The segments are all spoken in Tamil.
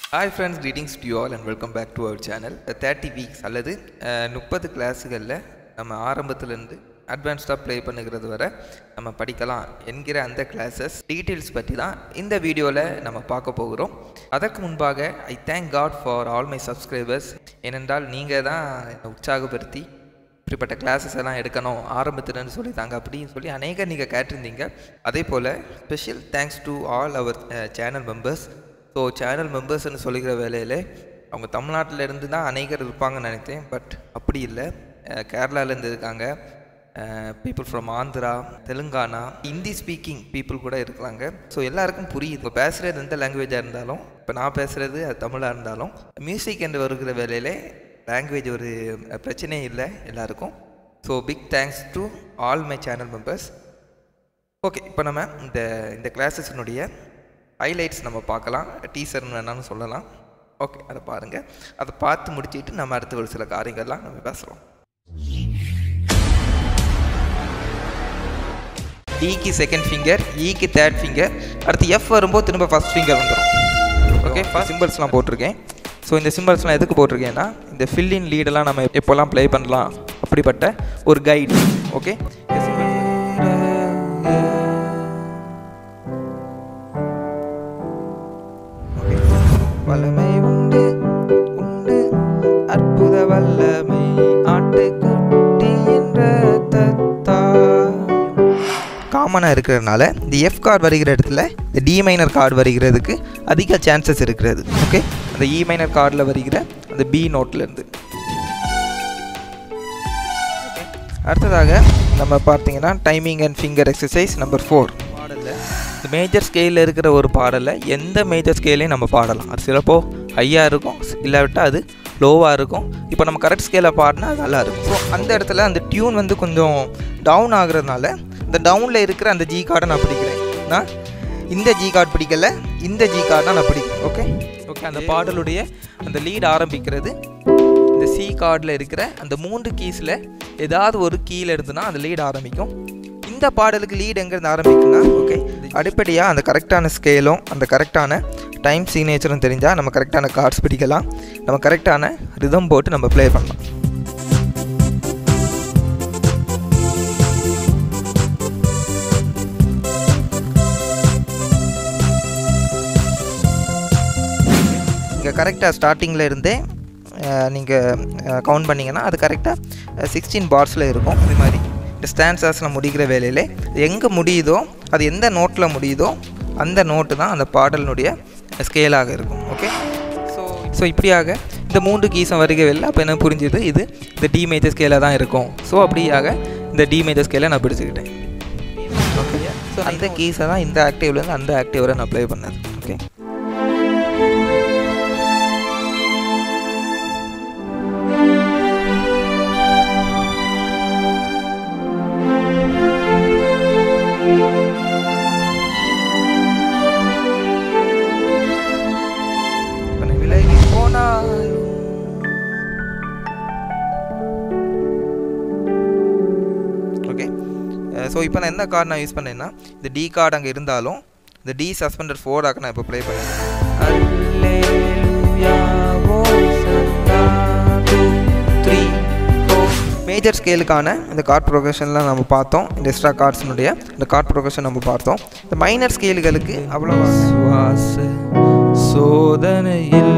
hi friends greetings to you all and welcome back to our channel thirty weeks அல்லது முப்பது கிளாஸுகளில் நம்ம ஆரம்பத்துலேருந்து அட்வான்ஸ்டாக ப்ளே பண்ணுகிறது வரை நம்ம படிக்கலாம் என்கிற அந்த கிளாஸஸ் டீட்டெயில்ஸ் பற்றி தான் இந்த வீடியோவில் நம்ம பார்க்க போகிறோம் அதற்கு முன்பாக I thank God for all my subscribers ஏனென்றால் நீங்கள் தான் என்னை உற்சாகப்படுத்தி இப்படிப்பட்ட கிளாஸஸ் எல்லாம் எடுக்கணும் ஆரம்பத்துலன்னு சொல்லி தாங்க அப்படின்னு சொல்லி அநேக நீங்கள் கேட்டிருந்தீங்க அதே போல் special thanks to all our channel members so channel மெம்பர்ஸ்னு சொல்லிக்கிற வேலையில் அவங்க தமிழ்நாட்டில் இருந்து தான் அநேகர் இருப்பாங்கன்னு நினைத்தேன் பட் அப்படி இல்லை கேரளாலேருந்து இருக்காங்க people from Andhra Telangana Hindi speaking people கூட இருக்கிறாங்க ஸோ எல்லாருக்கும் புரியுது இப்போ பேசுகிறது எந்த லாங்குவேஜாக இருந்தாலும் இப்போ நான் பேசுகிறது அது தமிழாக இருந்தாலும் மியூசிக் என்று வருகிற வேலையில் லாங்குவேஜ் ஒரு பிரச்சனையே இல்லை எல்லாருக்கும் so big thanks to all my channel members okay இப்போ நம்ம இந்த இந்த கிளாஸஸினுடைய ஹைலைட்ஸ் நம்ம பார்க்கலாம் டீசர்னு வேணாலும் சொல்லலாம் ஓகே அதை பாருங்கள் அதை பார்த்து முடிச்சிட்டு நம்ம அடுத்த ஒரு சில காரியங்கள்லாம் நம்ம பேசலாம் டிக்கு செகண்ட் ஃபிங்கர் ஈக்கு தேர்ட் ஃபிங்கர் அடுத்து எஃப் வரும்போது திரும்ப ஃபஸ்ட் ஃபிங்கர் வந்துடும் ஓகே ஃபஸ்ட் சிம்பிள்ஸ்லாம் போட்டிருக்கேன் ஸோ இந்த சிம்பிள்ஸ்லாம் எதுக்கு போட்டிருக்கேன்னா இந்த ஃபில்லின் லீடெல்லாம் நம்ம எப்போல்லாம் ப்ளே பண்ணலாம் அப்படிப்பட்ட ஒரு கைடு ஓகே வல்லமை உண்டு உண்டு அற்புத வல்லமை ஆட்டுக்குட்டி என்ற தத்தா காமனாக இருக்கிறதுனால இந்த எஃப் கார்டு வருகிற இடத்துல இந்த டி மைனர் கார்டு வருகிறதுக்கு அதிக சான்சஸ் இருக்கிறது ஓகே அந்த இ மைனர் கார்டில் வருகிற அந்த பி நோட்லேருந்து அடுத்ததாக நம்ம பார்த்தீங்கன்னா timing and finger exercise number four பாடலில் இந்த மேஜர் ஸ்கேலில் இருக்கிற ஒரு பாடலை எந்த மேஜர் ஸ்கேலையும் நம்ம பாடலாம் அது சிலப்போ ஹையாக இருக்கும் இல்லாவிட்டால் அது லோவாக இருக்கும் இப்போ நம்ம கரெக்ட் ஸ்கேலில் பாடினா அது நல்லா இருக்கும் ஸோ அந்த இடத்துல அந்த டியூன் வந்து கொஞ்சம் டவுன் ஆகுறதுனால இந்த டவுனில் இருக்கிற அந்த ஜி கார்டை நான் பிடிக்கிறேன் நான் இந்த ஜி கார்டு பிடிக்கல இந்த ஜி கார்டு தான் நான் பிடிக்கிறேன் ஓகே ஓகே அந்த பாடலுடைய அந்த லீட் ஆரம்பிக்கிறது இந்த சி கார்டில் இருக்கிற அந்த மூன்று கீஸில் ஏதாவது ஒரு கீழே இருந்துன்னா அந்த லீட் ஆரம்பிக்கும் இந்த பாடலுக்கு லீட் எங்கேருந்து ஆரம்பிக்குன்னா ஓகே அடிப்படையாக அந்த கரெக்டான ஸ்கேலும் அந்த கரெக்டான டைம் சிக்னேச்சரும் தெரிஞ்சால் நம்ம கரெக்டான கார்ட்ஸ் பிடிக்கலாம் நம்ம கரெக்டான ரிதம் போட்டு நம்ம ப்ளே பண்ணலாம் இங்கே கரெக்டாக ஸ்டார்டிங்கில் இருந்தே நீங்கள் கவுண்ட் பண்ணிங்கன்னா அது கரெக்டாக சிக்ஸ்டீன் பார்ஸில் இருக்கும் இது மாதிரி இந்த ஸ்டான்சஸில் முடிக்கிற வேலையில் எங்கே முடியுதோ அது எந்த நோட்டில் முடியுதோ அந்த நோட்டு தான் அந்த பாடலினுடைய ஸ்கேலாக இருக்கும் ஓகே ஸோ ஸோ இப்படியாக இந்த மூன்று கீஸும் வருக வெளில அப்போ என்ன புரிஞ்சுது இது இந்த டி மேஜர் ஸ்கேலாக தான் இருக்கும் ஸோ அப்படியாக இந்த டி மேஜர் ஸ்கேலை நான் பிடிச்சிக்கிட்டேன் ஓகே ஸோ அந்த கீஸை தான் இந்த ஆக்டிவ்லேருந்து அந்த ஆக்டிவ் வரை நான் ப்ளே பண்ணது ஓகே விலகி போனாலும் ஓகே ஸோ இப்போ நான் என்ன கார்டு நான் யூஸ் பண்ணேன்னா இந்த டி கார்டு அங்கே இருந்தாலும் இந்த டி சஸ்பெண்டர் ஃபோர்டாக நான் இப்போ ப்ளே பண்ணேன் த்ரீ மேஜர் ஸ்கேலுக்கான இந்த கார்ட் ப்ரொகஷன்லாம் நம்ம பார்த்தோம் இந்த எக்ஸ்ட்ரா கார்ட்ஸினுடைய இந்த கார்ட் ப்ரொகஷன் நம்ம பார்த்தோம் இந்த மைனர் ஸ்கேலுகளுக்கு அவ்வளோ சுவாச சோதனையில்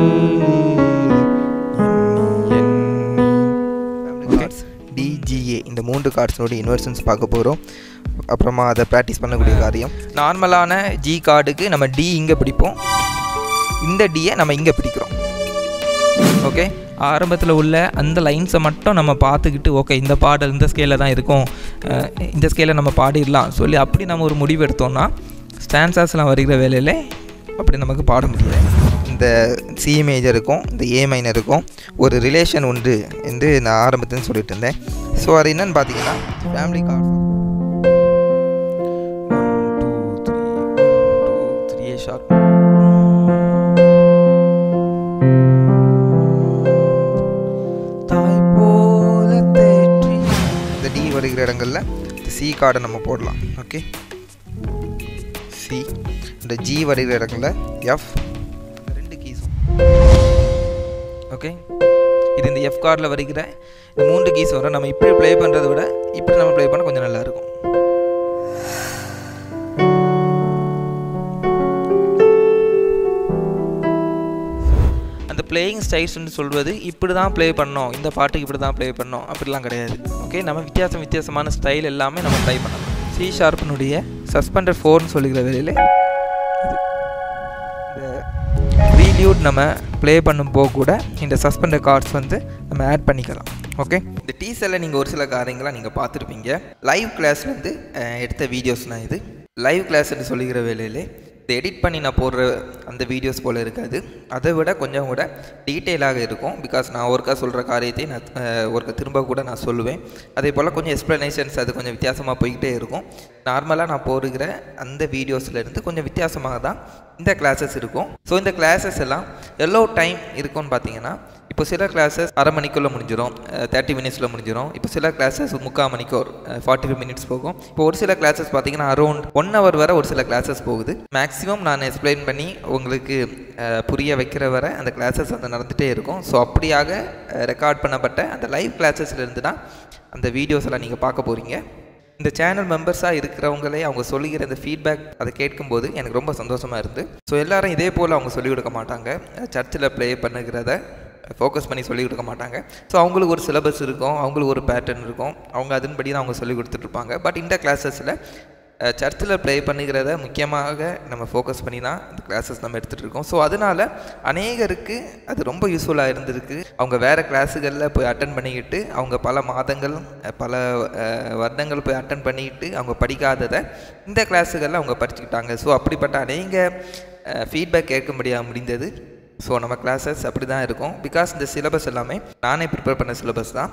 டிஜிஏ இந்த மூன்று கார்ட்ஸோட இன்வெர்ஷன்ஸ் பார்க்க போகிறோம் அப்புறமா அதை ப்ராக்டிஸ் பண்ணக்கூடிய காரியம் நார்மலான ஜி கார்டுக்கு நம்ம டி இங்கே பிடிப்போம் இந்த டியை நம்ம இங்கே பிடிக்கிறோம் ஓகே ஆரம்பத்தில் உள்ள அந்த லைன்ஸை மட்டும் நம்ம பார்த்துக்கிட்டு ஓகே இந்த பாடல் இந்த ஸ்கேலில் தான் இருக்கும் இந்த ஸ்கேலில் நம்ம பாடிடலாம் சொல்லி அப்படி நம்ம ஒரு முடிவு எடுத்தோம்னா ஸ்டான்சாஸ்லாம் வருகிற வேலையில் அப்படி நமக்கு பாட முடியாது இந்த சி மேஜருக்கும் இந்த ஏ மைனருக்கும் ஒரு ரிலேஷன் உண்டு என்று நான் ஆரம்பத்துன்னு சொல்லிட்டு இருந்தேன் ஸோ அது என்னன்னு பார்த்தீங்கன்னா family card one two three one two three A sharp தாய் போல தேற்றி இந்த டி வருகிற இடங்களில் இந்த சி கார்டை நம்ம போடலாம் ஓகே சி இந்த ஜி வருகிற இடங்களில் எஃப் ரெண்டு கீஸும் ஓகே இது இந்த எஃப் கார்டில் வருகிற இந்த மூன்று கீஸ் வரும் நம்ம இப்படி ப்ளே பண்ணுறத விட இப்படி நம்ம ப்ளே பண்ண கொஞ்சம் நல்லாயிருக்கும் அந்த பிளேயிங் ஸ்டைல்ஸ்னு சொல்வது இப்படி தான் ப்ளே பண்ணோம் இந்த பாட்டுக்கு இப்படி தான் ப்ளே பண்ணோம் அப்படிலாம் கிடையாது ஓகே நம்ம வித்தியாசம் வித்தியாசமான ஸ்டைல் எல்லாமே நம்ம ட்ரை பண்ணலாம் சி ஷார்ப்பினுடைய சஸ்பெண்டட் ஃபோர்னு சொல்லிக்கிற வேலையில் இது இந்த ப்ரீலியூட் நம்ம ப்ளே பண்ணும்போது கூட இந்த சஸ்பெண்டட் கார்ட்ஸ் வந்து நம்ம ஆட் பண்ணிக்கலாம் ஓகே இந்த டீசரில் நீங்கள் ஒரு சில காரியங்களாம் நீங்கள் பார்த்துருப்பீங்க லைவ் கிளாஸ்லேருந்து எடுத்த வீடியோஸ்னால் இது லைவ் கிளாஸ்ன்னு சொல்லிக்கிற வேலையிலே இதை எடிட் பண்ணி நான் போடுற அந்த வீடியோஸ் போல் இருக்காது அதை விட கொஞ்சம் கூட டீட்டெயிலாக இருக்கும் பிகாஸ் நான் ஒருக்கா சொல்கிற காரியத்தை நான் ஒருக்கா திரும்ப கூட நான் சொல்லுவேன் அதே போல் கொஞ்சம் எக்ஸ்ப்ளனேஷன்ஸ் அது கொஞ்சம் வித்தியாசமாக போய்கிட்டே இருக்கும் நார்மலாக நான் போடுகிற அந்த வீடியோஸ்லேருந்து கொஞ்சம் வித்தியாசமாக தான் இந்த கிளாஸஸ் இருக்கும் ஸோ இந்த கிளாஸஸ் எல்லாம் எவ்வளோ டைம் இருக்கும்னு பார்த்தீங்கன்னா இப்போ சில கிளாஸஸ் அரை மணிக்குள்ளே முடிஞ்சிடும் தேர்ட்டி மினிட்ஸில் முடிஞ்சிடும் இப்போ சில கிளாஸஸ் முக்கால் மணிக்கு ஒரு ஃபார்ட்டி ஃபைவ் மினிட்ஸ் போகும் இப்போ ஒரு சில கிளாஸஸ் பார்த்தீங்கன்னா அரௌண்ட் ஒன் ஹவர் வரை ஒரு சில கிளாஸஸ் போகுது மேக்ஸிமம் நான் எக்ஸ்பிளைன் பண்ணி உங்களுக்கு புரிய வைக்கிற வரை அந்த கிளாஸஸ் வந்து நடந்துகிட்டே இருக்கும் ஸோ அப்படியாக ரெக்கார்ட் பண்ணப்பட்ட அந்த லைவ் கிளாஸஸ்லேருந்து தான் அந்த வீடியோஸ் எல்லாம் நீங்கள் பார்க்க போகிறீங்க இந்த சேனல் மெம்பர்ஸாக இருக்கிறவங்களே அவங்க சொல்லிக்கிற இந்த ஃபீட்பேக் அதை கேட்கும்போது எனக்கு ரொம்ப சந்தோஷமாக இருந்து ஸோ எல்லாரும் இதே போல் அவங்க சொல்லிக் கொடுக்க மாட்டாங்க சர்ச்சில் ப்ளே பண்ணுகிறத ஃபோக்கஸ் பண்ணி சொல்லிக் கொடுக்க மாட்டாங்க ஸோ அவங்களுக்கு ஒரு சிலபஸ் இருக்கும் அவங்களுக்கு ஒரு பேட்டர்ன் இருக்கும் அவங்க அதன்படி தான் அவங்க சொல்லிக் கொடுத்துட்ருப்பாங்க பட் இந்த கிளாஸஸில் சர்ச்சில் ப்ளே பண்ணுகிறத முக்கியமாக நம்ம ஃபோக்கஸ் பண்ணி தான் இந்த கிளாஸஸ் நம்ம எடுத்துகிட்டு இருக்கோம் ஸோ அதனால் அநேகருக்கு அது ரொம்ப யூஸ்ஃபுல்லாக இருந்திருக்கு அவங்க வேறு கிளாஸுகளில் போய் அட்டன் பண்ணிக்கிட்டு அவங்க பல மாதங்கள் பல வருடங்கள் போய் அட்டன் பண்ணிக்கிட்டு அவங்க படிக்காததை இந்த கிளாஸுகளில் அவங்க படிச்சுக்கிட்டாங்க ஸோ அப்படிப்பட்ட அநேக ஃபீட்பேக் கேட்கும்படியாக முடிந்தது ஸோ நம்ம கிளாஸஸ் அப்படி தான் இருக்கும் பிகாஸ் இந்த சிலபஸ் எல்லாமே நானே ப்ரிப்பேர் பண்ண சிலபஸ் தான்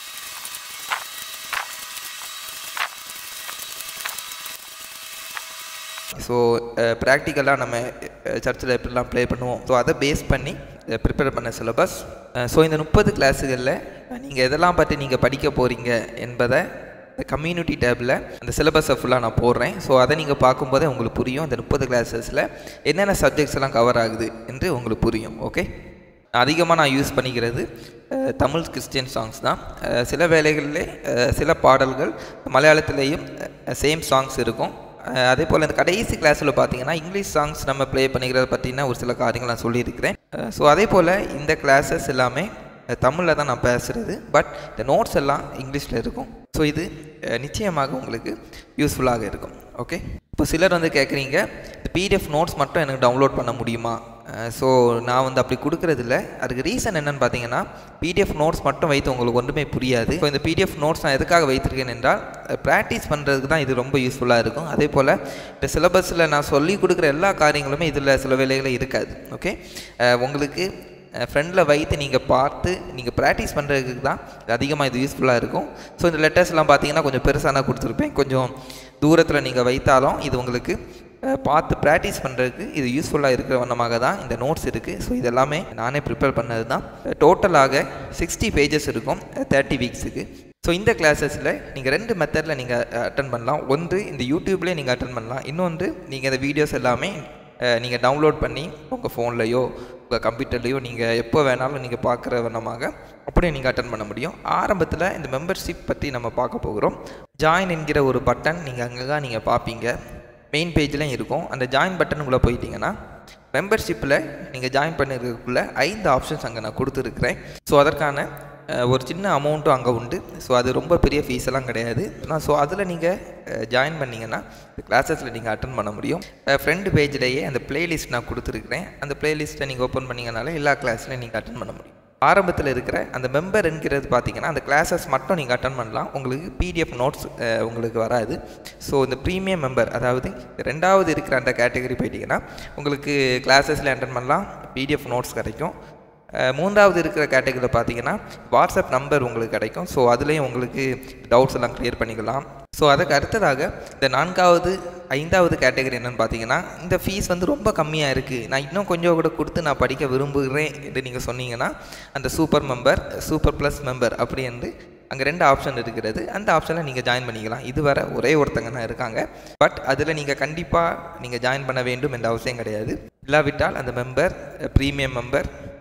ஸோ ப்ராக்டிக்கலாக நம்ம சர்ச்சில் எப்படிலாம் ப்ளே பண்ணுவோம் ஸோ அதை பேஸ் பண்ணி ப்ரிப்பேர் பண்ண சிலபஸ் ஸோ இந்த முப்பது கிளாஸுகளில் நீங்கள் எதெல்லாம் பற்றி நீங்கள் படிக்க போகிறீங்க என்பதை இந்த கம்யூனிட்டி டேப்பில் அந்த சிலபஸை ஃபுல்லாக நான் போடுறேன் ஸோ அதை நீங்கள் பார்க்கும்போதே உங்களுக்கு புரியும் இந்த முப்பது கிளாஸஸில் என்னென்ன சப்ஜெக்ட்ஸ் எல்லாம் கவர் ஆகுது என்று உங்களுக்கு புரியும் ஓகே அதிகமாக நான் யூஸ் பண்ணிக்கிறது தமிழ் கிறிஸ்டியன் சாங்ஸ் தான் சில வேலைகளில் சில பாடல்கள் மலையாளத்துலேயும் சேம் சாங்ஸ் இருக்கும் அதே போல் இந்த கடைசி கிளாஸில் பார்த்தீங்கன்னா இங்கிலீஷ் சாங்ஸ் நம்ம ப்ளே பண்ணிக்கிறத பற்றின ஒரு சில காரியங்கள் நான் சொல்லியிருக்கிறேன் ஸோ அதே போல் இந்த கிளாஸஸ் எல்லாமே தமிழில் தான் நான் பேசுகிறது பட் இந்த நோட்ஸ் எல்லாம் இங்கிலீஷில் இருக்கும் ஸோ இது நிச்சயமாக உங்களுக்கு யூஸ்ஃபுல்லாக இருக்கும் ஓகே இப்போ சிலர் வந்து கேட்குறீங்க இந்த பிடிஎஃப் நோட்ஸ் மட்டும் எனக்கு டவுன்லோட் பண்ண முடியுமா ஸோ நான் வந்து அப்படி கொடுக்குறதில்ல அதுக்கு ரீசன் என்னென்னு பார்த்தீங்கன்னா பிடிஎஃப் நோட்ஸ் மட்டும் வைத்து உங்களுக்கு ஒன்றுமே புரியாது இப்போ இந்த பிடிஎஃப் நோட்ஸ் நான் எதுக்காக வைத்திருக்கேன் என்றால் ப்ராக்டிஸ் பண்ணுறதுக்கு தான் இது ரொம்ப யூஸ்ஃபுல்லாக இருக்கும் அதே போல் இந்த சிலபஸில் நான் சொல்லி கொடுக்குற எல்லா காரியங்களுமே இதில் சில வேலைகளில் இருக்காது ஓகே உங்களுக்கு ஃப்ரெண்டில் வைத்து நீங்கள் பார்த்து நீங்கள் ப்ராக்டிஸ் பண்ணுறதுக்கு தான் அதிகமாக இது யூஸ்ஃபுல்லாக இருக்கும் ஸோ இந்த லெட்டர்ஸ்லாம் பார்த்தீங்கன்னா கொஞ்சம் பெருசாக நான் கொடுத்துருப்பேன் கொஞ்சம் தூரத்தில் நீங்கள் வைத்தாலும் இது உங்களுக்கு பார்த்து ப்ராக்டிஸ் பண்ணுறதுக்கு இது யூஸ்ஃபுல்லாக இருக்கிற வண்ணமாக தான் இந்த நோட்ஸ் இருக்குது ஸோ இதெல்லாமே நானே ப்ரிப்பேர் பண்ணது தான் டோட்டலாக சிக்ஸ்டி பேஜஸ் இருக்கும் தேர்ட்டி வீக்ஸுக்கு ஸோ இந்த கிளாஸஸில் நீங்கள் ரெண்டு மெத்தடில் நீங்கள் அட்டன் பண்ணலாம் ஒன்று இந்த யூடியூப்லேயே நீங்கள் அட்டன் பண்ணலாம் இன்னொன்று நீங்கள் இந்த வீடியோஸ் எல்லாமே நீங்கள் டவுன்லோட் பண்ணி உங்கள் ஃபோன்லேயோ உங்கள் கம்ப்யூட்டர்லேயோ நீங்கள் எப்போ வேணாலும் நீங்கள் பார்க்குற வண்ணமாக அப்படியே நீங்கள் அட்டன் பண்ண முடியும் ஆரம்பத்தில் இந்த மெம்பர்ஷிப் பற்றி நம்ம பார்க்க போகிறோம் ஜாயின் என்கிற ஒரு பட்டன் நீங்கள் அங்கே தான் நீங்கள் பார்ப்பீங்க மெயின் பேஜ்லேயும் இருக்கும் அந்த ஜாயின் பட்டனுக்குள்ளே போயிட்டீங்கன்னா மெம்பர்ஷிப்பில் நீங்கள் ஜாயின் பண்ணிருக்கக்குள்ளே ஐந்து ஆப்ஷன்ஸ் அங்கே நான் கொடுத்துருக்குறேன் ஸோ அதற்கான ஒரு சின்ன அமௌண்ட்டும் அங்கே உண்டு ஸோ அது ரொம்ப பெரிய ஃபீஸ் எல்லாம் கிடையாது நான் ஸோ அதில் நீங்கள் ஜாயின் பண்ணிங்கன்னா இந்த கிளாஸஸில் நீங்கள் அட்டன் பண்ண முடியும் ஃப்ரெண்டு பேஜ்லேயே அந்த பிளேலிஸ்ட் நான் கொடுத்துருக்குறேன் அந்த பிளேலிஸ்ட்டை நீங்கள் ஓப்பன் பண்ணிங்கனால எல்லா கிளாஸ்லையும் நீங்கள் அட்டன் பண்ண முடியும் ஆரம்பத்தில் இருக்கிற அந்த மெம்பர் என்கிறது பார்த்தீங்கன்னா அந்த கிளாஸஸ் மட்டும் நீங்கள் அட்டன் பண்ணலாம் உங்களுக்கு பிடிஎஃப் நோட்ஸ் உங்களுக்கு வராது ஸோ இந்த ப்ரீமியம் மெம்பர் அதாவது ரெண்டாவது இருக்கிற அந்த கேட்டகரி போயிட்டீங்கன்னா உங்களுக்கு கிளாஸஸில் அட்டன் பண்ணலாம் பிடிஎஃப் நோட்ஸ் கிடைக்கும் மூன்றாவது இருக்கிற கேட்டகரியில் பார்த்தீங்கன்னா வாட்ஸ்அப் நம்பர் உங்களுக்கு கிடைக்கும் ஸோ அதுலேயும் உங்களுக்கு டவுட்ஸ் எல்லாம் க்ளியர் பண்ணிக்கலாம் ஸோ அதுக்கு அடுத்ததாக இந்த நான்காவது ஐந்தாவது கேட்டகரி என்னென்னு பார்த்தீங்கன்னா இந்த ஃபீஸ் வந்து ரொம்ப கம்மியாக இருக்குது நான் இன்னும் கொஞ்சம் கூட கொடுத்து நான் படிக்க விரும்புகிறேன் என்று நீங்கள் சொன்னீங்கன்னா அந்த super member super plus member அப்படி என்று அங்கே ரெண்டு ஆப்ஷன் இருக்கிறது அந்த ஆப்ஷனில் நீங்கள் ஜாயின் பண்ணிக்கலாம் இதுவரை ஒரே ஒருத்தங்க தான் இருக்காங்க பட் அதில் நீங்கள் கண்டிப்பாக நீங்கள் ஜாயின் பண்ண வேண்டும் என்ற அவசியம் கிடையாது இல்லாவிட்டால் அந்த member premium member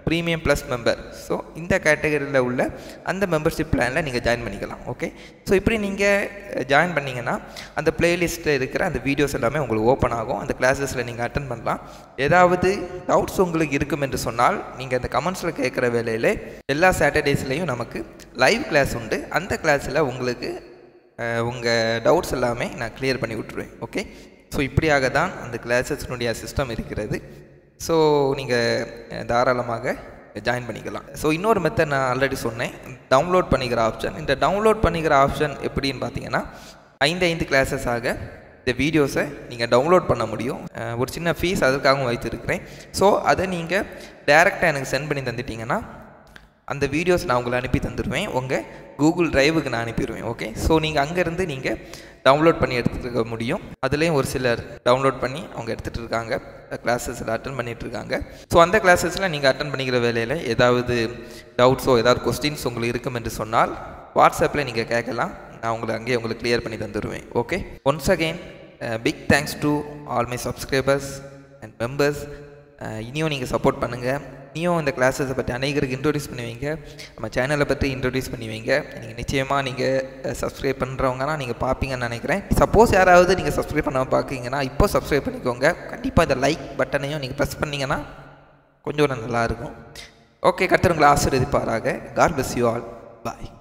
premium plus member so இந்த கேட்டகரியில் உள்ள அந்த மெம்பர்ஷிப் பிளானில் நீங்கள் ஜாயின் பண்ணிக்கலாம் ஓகே ஸோ இப்படி நீங்கள் ஜாயின் பண்ணிங்கன்னா அந்த பிளேலிஸ்ட்டில் இருக்கிற அந்த வீடியோஸ் எல்லாமே உங்களுக்கு ஓப்பன் ஆகும் அந்த கிளாஸஸில் நீங்கள் அட்டன் பண்ணலாம் ஏதாவது டவுட்ஸ் உங்களுக்கு இருக்கும் என்று சொன்னால் நீங்கள் அந்த கமெண்ட்ஸில் கேட்குற வேலையில் எல்லா சாட்டர்டேஸ்லேயும் நமக்கு லைவ் கிளாஸ் உண்டு அந்த கிளாஸில் உங்களுக்கு உங்கள் டவுட்ஸ் எல்லாமே நான் கிளியர் பண்ணி விட்ருவேன் ஓகே ஸோ இப்படியாக தான் அந்த கிளாஸஸ்னுடைய சிஸ்டம் இருக்கிறது ஸோ நீங்கள் தாராளமாக ஜாயின் பண்ணிக்கலாம் ஸோ இன்னொரு மெத்தட் நான் ஆல்ரெடி சொன்னேன் டவுன்லோட் பண்ணிக்கிற ஆப்ஷன் இந்த டவுன்லோட் பண்ணிக்கிற ஆப்ஷன் எப்படின்னு பார்த்தீங்கன்னா ஐந்து ஐந்து கிளாஸஸாக இந்த வீடியோஸை நீங்கள் டவுன்லோட் பண்ண முடியும் அஹ் ஒரு சின்ன ஃபீஸ் அதற்காகவும் வைத்திருக்கிறேன் ஸோ அதை நீங்கள் டைரெக்டாக எனக்கு சென்ட் பண்ணி தந்துட்டிங்கன்னா அந்த வீடியோஸ் நான் உங்களுக்கு அனுப்பி தந்துடுவேன் உங்கள் கூகுள் டிரைவுக்கு நான் அனுப்பிடுவேன் ஓகே ஸோ நீங்கள் அங்கேருந்து நீங்கள் டவுன்லோட் பண்ணி எடுத்துக்க முடியும் அதுலேயும் ஒரு சிலர் டவுன்லோட் பண்ணி அவங்க எடுத்துகிட்டு இருக்காங்க கிளாஸஸில் அட்டன் பண்ணிட்டு இருக்காங்க ஸோ அந்த கிளாஸஸில் நீங்கள் அட்டன் பண்ணிக்கிற வேலையில் ஏதாவது டவுட்ஸோ ஏதாவது கொஸ்டின்ஸ் உங்களுக்கு இருக்கும் என்று சொன்னால் வாட்ஸ்அப்பில் நீங்கள் கேட்கலாம் நான் உங்களை அங்கேயே உங்களுக்கு கிளியர் பண்ணி தந்துடுவேன் okay once again big thanks to all my subscribers and members இனியும் நீங்கள் சப்போர்ட் பண்ணுங்கள் இனியும் இந்த கிளாஸஸை பற்றி அனைவருக்கு இன்ட்ரோடியூஸ் பண்ணுவீங்க நம்ம சேனலை பற்றி இன்ட்ரோடியூஸ் பண்ணுவீங்க நீங்கள் நிச்சயமாக நீங்கள் சப்ஸ்கிரைப் பண்ணுறவங்கன்னா நீங்கள் பார்ப்பீங்கன்னு நினைக்கிறேன் சப்போஸ் யாராவது நீங்கள் சப்ஸ்கிரைப் பண்ணாமல் பார்க்குறீங்கன்னா இப்போ சப்ஸ்கிரைப் பண்ணிக்கோங்க கண்டிப்பாக இந்த லைக் பட்டனையும் நீங்கள் ப்ரெஸ் பண்ணிங்கன்னா கொஞ்சம் நல்லாயிருக்கும் ஓகே கத்துறவங்களை ஆசீர்வதிப்பாராக God bless you all bye